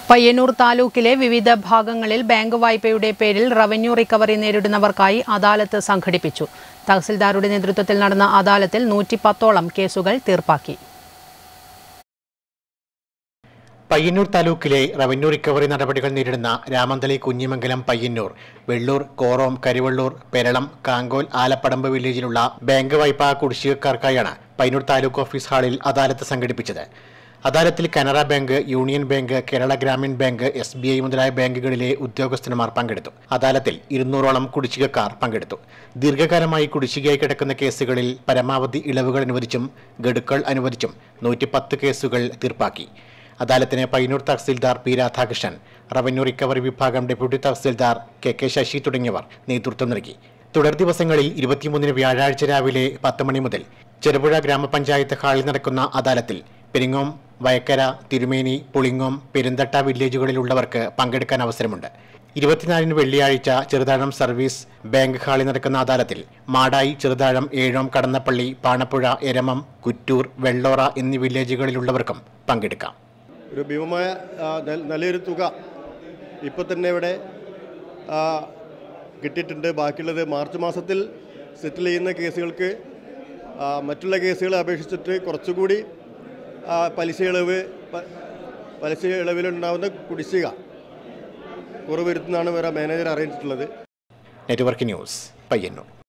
പയ്യന്നൂർ താലൂക്കിലെ വിവിധ ഭാഗങ്ങളിൽ ബാങ്ക് വായ്പയുടെ പേരിൽ റവന്യൂ റിക്കവറി നേരിടുന്നവർക്കായി അദാലത്ത് സംഘടിപ്പിച്ചു തഹസിൽദാരുടെ നേതൃത്വത്തിൽ നടന്ന അദാലത്തിൽ നൂറ്റി പത്തോളം കേസുകൾ തീർപ്പാക്കി പയ്യന്നൂർ താലൂക്കിലെ റവന്യൂ റിക്കവറി നടപടികൾ നേരിടുന്ന രാമന്തളി കുഞ്ഞിമംഗലം പയ്യന്നൂർ വെള്ളൂർ കോറോം കരിവള്ളൂർ പെരളം കാങ്കോൽ ആലപ്പടമ്പ് വില്ലേജിലുള്ള ബാങ്ക് വായ്പാ കുടിശ്ശികക്കാർക്കായാണ് പയ്യന്നൂർ താലൂക്ക് ഓഫീസ് ഹാളിൽ അദാലത്ത് സംഘടിപ്പിച്ചത് അദാലത്തിൽ Canara bank union bank Kerala Gramin bank S B I മുതലായ ബാങ്കുകളിലെ ഉദ്യോഗസ്ഥന്മാർ പങ്കെടുത്തു അദാലത്തിൽ ഇരുന്നൂറോളം കുടിശ്ശികക്കാർ പങ്കെടുത്തു ദീർഘകാലമായി കുടിശ്ശികയായി കിടക്കുന്ന കേസുകളിൽ പരമാവധി ഇളവുകൾ അനുവദിച്ചും ഗഡുക്കൾ അനുവദിച്ചും നൂറ്റിപ്പത്ത് കേസുകൾ തീർപ്പാക്കി അദാലത്തിന് പയ്യന്നൂർ തഹസിൽദാർ പി രാധാകൃഷ്ണൻ റവന്യൂ റിക്കവറി വിഭാഗം ഡെപ്യൂട്ടി തഹസിൽദാർ കെ കെ ശശി തുടങ്ങിയവർ നേതൃത്വം നൽകി തുടർ ദിവസങ്ങളിൽ ഇരുപത്തിമൂന്നിന് വ്യാഴാഴ്ച രാവിലെ പത്ത് മണി മുതൽ ചെറുപുഴ ഗ്രാമപഞ്ചായത്ത് ഹാളിൽ നടക്കുന്ന അദാലത്തിൽ പെരിങ്ങോം വയക്കര തിരുമേനി പുളിങ്ങോം പെരുന്തട്ട വില്ലേജുകളിലുള്ളവർക്ക് പങ്കെടുക്കാൻ അവസരമുണ്ട് ഇരുപത്തിനാലിന് വെള്ളിയാഴ്ച ചെറുതാഴം സർവീസ് ബാങ്ക് ഹാളിൽ നടക്കുന്ന അദാലത്തിൽ മാടായി ചെറുതാഴം ഏഴോം കടന്നപ്പള്ളി പാണപ്പുഴ എരമം കുറ്റൂർ വെള്ളോറ എന്നീ വില്ലേജുകളിലുള്ളവർക്കും പങ്കെടുക്കാം ഒരു ഭീമമായ ആ, ന- നല്ലൊരു തുക ഇപ്പോൾ തന്നെ ഇവിടെ ആ, കിട്ടിയിട്ടുണ്ട് ബാക്കിയുള്ളത് മാർച്ച് മാസത്തിൽ സെറ്റിൽ ചെയ്യുന്ന കേസുകൾക്ക് ആ, മറ്റുള്ള കേസുകളെ അപേക്ഷിച്ചിട്ട് കുറച്ചുകൂടി ആ, പലിശ ഇളവ് പ- പലിശ ഇളവിലുണ്ടാകുന്ന കുടിശ്ശിക കുറവ് വരുത്തുന്നതാണ് വേറെ മാനേജർ അറിയിച്ചിട്ടുള്ളത് നെറ്റ്വർക്ക് ന്യൂസ് പയ്യന്നൂർ